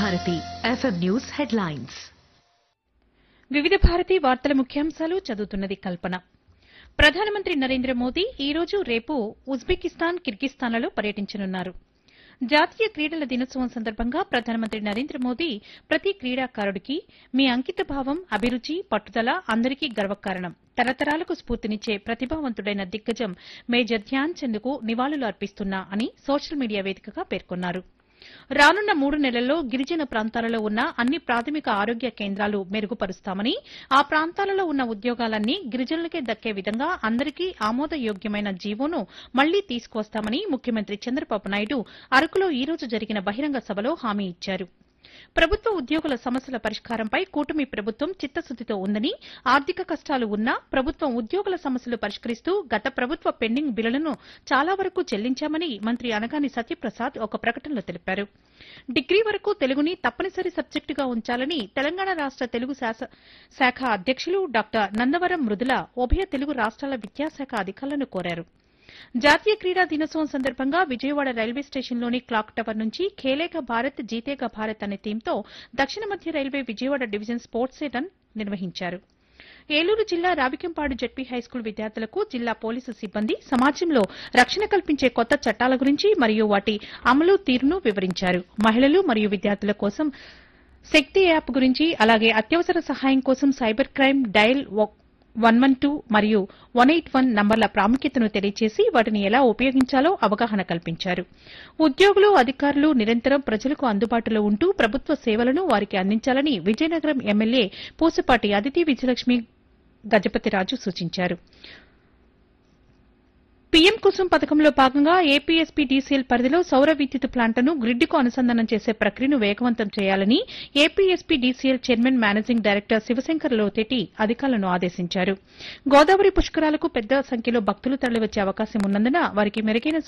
Bharati FM news headlines వివిధ భారతి వార్తల ముఖ్యాంశాలు చదువుతున్నది కల్పన ప్రధానమంత్రి నరేంద్ర మోదీ ఈ రోజు రేపు ఉజ్బెకిస్తాన్ కిర్గిస్తాన్లలో పర్యటించనున్నారు జాతీయ క్రీడల దినోత్సవం సందర్భంగా ప్రధానమంత్రి నరేంద్ర మోదీ ప్రతి క్రీడాకారుడికి మీ అంకిత భావం అభిరుచి పట్టుదల అందరికీ గర్వకారణం తరతరాలకు స్ఫూర్తినిచ్చే ప్రతిభావంతుడైన దిగ్గజం మేజర్ ధ్యాన్ చంద్కు నివాళులు అర్పిస్తున్నా అని సోషల్ మీడియా వేదికగా పేర్కొన్నారు రానున్న మూడు నెలల్లో గిరిజన ప్రాంతాలలో ఉన్న అన్ని ప్రాథమిక ఆరోగ్య కేంద్రాలు మెరుగుపరుస్తామని ఆ ప్రాంతాలలో ఉన్న ఉద్యోగాలన్నీ గిరిజనులకే దక్కే విధంగా అందరికీ ఆమోదయోగ్యమైన జీవోను మళ్లీ తీసుకువస్తామని ముఖ్యమంత్రి చంద్రబాబు నాయుడు అరకులో ఈ రోజు జరిగిన బహిరంగ సభలో హామీ ఇచ్చారు ప్రభుత్వ ఉద్యోగుల సమస్యల పరిష్కారంపై కూటమి ప్రభుత్వం చిత్తశుద్దితో ఉందని ఆర్థిక కష్టాలు ఉన్నా ప్రభుత్వం ఉద్యోగుల సమస్యలు పరిష్కరిస్తూ గత ప్రభుత్వ పెండింగ్ బిల్లులను చాలా వరకు చెల్లించామని మంత్రి అనగాని సత్యప్రసాద్ ఒక ప్రకటనలో తెలిపారు డిగ్రీ వరకు తెలుగుని తప్పనిసరి సబ్జెక్టుగా ఉంచాలని తెలంగాణ రాష్ట తెలుగు శాస- శాఖ అధ్యక్షులు డాక్టర్ నందవరం మృదుల ఉభయ తెలుగు రాష్ట్రాల విద్యాశాఖ అధికారులను కోరారు జాతీయ క్రీడా దినోత్సవం సందర్భంగా విజయవాడ రైల్వే స్టేషన్లోని క్లాక్ టవర్ నుంచి ఖేలేక భారత్ జీతేగా భారత్ అనే థీమ్తో దక్షిణ మధ్య railway Vijayawada division sports run నిర్వహించారు ఏలూరు జిల్లా రావికంపాడు జడ్పీ హైస్కూల్ విద్యార్థులకు జిల్లా పోలీసు సిబ్బంది సమాజంలో రక్షణ కల్పించే కొత్త చట్టాల గురించి మరియు వాటి అమలు తీరును వివరించారు మహిళలు మరియు విద్యార్థుల కోసం శక్తి యాప్ గురించి అలాగే అత్యవసర సహాయం కోసం cyber crime dial one one two మరియు వన్ ఎయిట్ వన్ నంబర్ల ప్రాముఖ్యతను తెలియజేసి వాటిని ఎలా ఉపయోగించాలో అవగాహన కల్పించారు ఉద్యోగులు అధికారులు నిరంతరం ప్రజలకు అందుబాటులో ఉంటూ ప్రభుత్వ సేవలను వారికి అందించాలని విజయనగరం ఎమ్మెల్యే పూసపాటి అదితి విజయలక్ష్మి గజపతిరాజు సూచించారు పీఎం కుసుమ్ పథకంలో భాగంగా ఏపీఎస్పీ డీసీఎల్ పరిధిలో సౌర విద్యుత్ ప్లాంట్ను గ్రిడ్కు అనుసంధానం చేసే ప్రక్రియను వేగవంతం చేయాలని A P S P D C L chairman managing director Shivashankar Lotheti అధికారులను ఆదేశించారు గోదావరి పుష్కరాలకు పెద్ద సంఖ్యలో భక్తులు తరలివచ్చే అవకాశం ఉన్నందున వారికి మెరుగైన